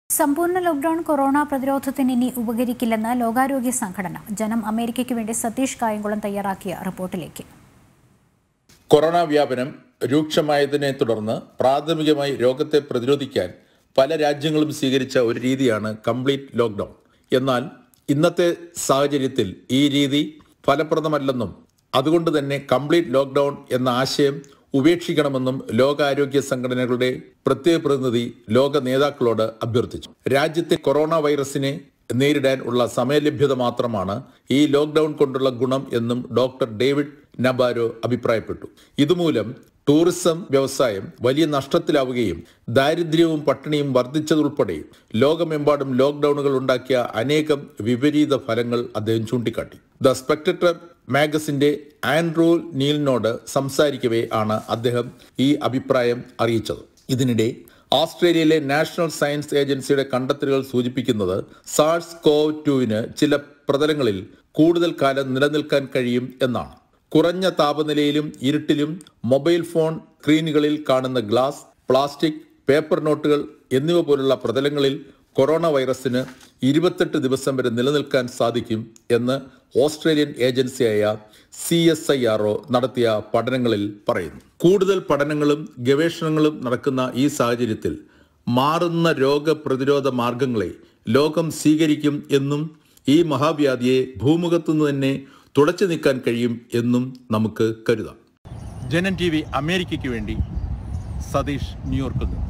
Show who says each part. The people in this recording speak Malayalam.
Speaker 1: സമ്പൂർണ്ണ ലോക്ഡൌൺ കൊറോണ പ്രതിരോധത്തിന് ഇനി ഉപകരിക്കില്ലെന്ന് ലോകാരോഗ്യ സംഘടന ജനം അമേരിക്കയ്ക്ക് വേണ്ടി സതീഷ് കായംകുളം തയ്യാറാക്കിയ റിപ്പോർട്ടിലേക്ക്
Speaker 2: കൊറോണ വ്യാപനം രൂക്ഷമായതിനെ തുടർന്ന് പ്രാഥമികമായി രോഗത്തെ പ്രതിരോധിക്കാൻ പല രാജ്യങ്ങളും സ്വീകരിച്ച ഒരു രീതിയാണ് കംപ്ലീറ്റ് ലോക്ക്ഡൌൺ എന്നാൽ ഇന്നത്തെ സാഹചര്യത്തിൽ ഈ രീതി ഫലപ്രദമല്ലെന്നും അതുകൊണ്ട് തന്നെ കംപ്ലീറ്റ് ലോക്ക്ഡൌൺ എന്ന ആശയം ഉപേക്ഷിക്കണമെന്നും ലോകാരോഗ്യ സംഘടനകളുടെ പ്രത്യേക പ്രതിനിധി ലോക നേതാക്കളോട് അഭ്യർത്ഥിച്ചു രാജ്യത്തെ കൊറോണ വൈറസിനെ നേരിടാൻ ഉള്ള സമയലഭ്യത മാത്രമാണ് ഈ ലോക്ക്ഡൌൺ കൊണ്ടുള്ള ഗുണം എന്നും ഡോക്ടർ ഡേവിഡ് നബാരോ അഭിപ്രായപ്പെട്ടു ഇതുമൂലം ടൂറിസം വ്യവസായം വലിയ നഷ്ടത്തിലാവുകയും ദാരിദ്ര്യവും പട്ടിണിയും വർദ്ധിച്ചതുൾപ്പെടെ ലോകമെമ്പാടും ലോക്ക്ഡൌണുകൾ ഉണ്ടാക്കിയ അനേകം വിപരീത ഫലങ്ങൾ അദ്ദേഹം ചൂണ്ടിക്കാട്ടി ദ സ്പെക്ടർ മാഗസിന്റെ ആൻഡ്രൂ നീലിനോട് സംസാരിക്കവേ ആണ് അദ്ദേഹം ഈ അഭിപ്രായം അറിയിച്ചത് ഇതിനിടെ ഓസ്ട്രേലിയയിലെ നാഷണൽ സയൻസ് ഏജൻസിയുടെ കണ്ടെത്തലുകൾ സൂചിപ്പിക്കുന്നത് സാഴ്സ് കോവ് ടുവിന് ചില പ്രതലങ്ങളിൽ കൂടുതൽ കാലം നിലനിൽക്കാൻ കഴിയും എന്നാണ് കുറഞ്ഞ താപനിലയിലും ഇരുട്ടിലും മൊബൈൽ ഫോൺ സ്ക്രീനുകളിൽ കാണുന്ന ഗ്ലാസ് പ്ലാസ്റ്റിക് പേപ്പർ നോട്ടുകൾ എന്നിവ പോലുള്ള പ്രതലങ്ങളിൽ കൊറോണ വൈറസിന് ഇരുപത്തെട്ട് ദിവസം വരെ നിലനിൽക്കാൻ സാധിക്കും എന്ന് ഓസ്ട്രേലിയൻ ഏജൻസിയായ C S I R O നടത്തിയ പഠനങ്ങളിൽ പറയുന്നു കൂടുതൽ പഠനങ്ങളും ഗവേഷണങ്ങളും നടക്കുന്ന ഈ സാഹചര്യത്തിൽ മാറുന്ന രോഗപ്രതിരോധ മാർഗങ്ങളെ ലോകം സ്വീകരിക്കും എന്നും ഈ മഹാവ്യാധിയെ ഭൂമുഖത്തുനിന്ന് തന്നെ തുടച്ചു നീക്കാൻ കഴിയും എന്നും നമുക്ക് കരുതാം ജനൻ ടി വി അമേരിക്കയ്ക്ക് വേണ്ടി സതീഷ് ന്യൂയോർക്കിൽ നിന്ന്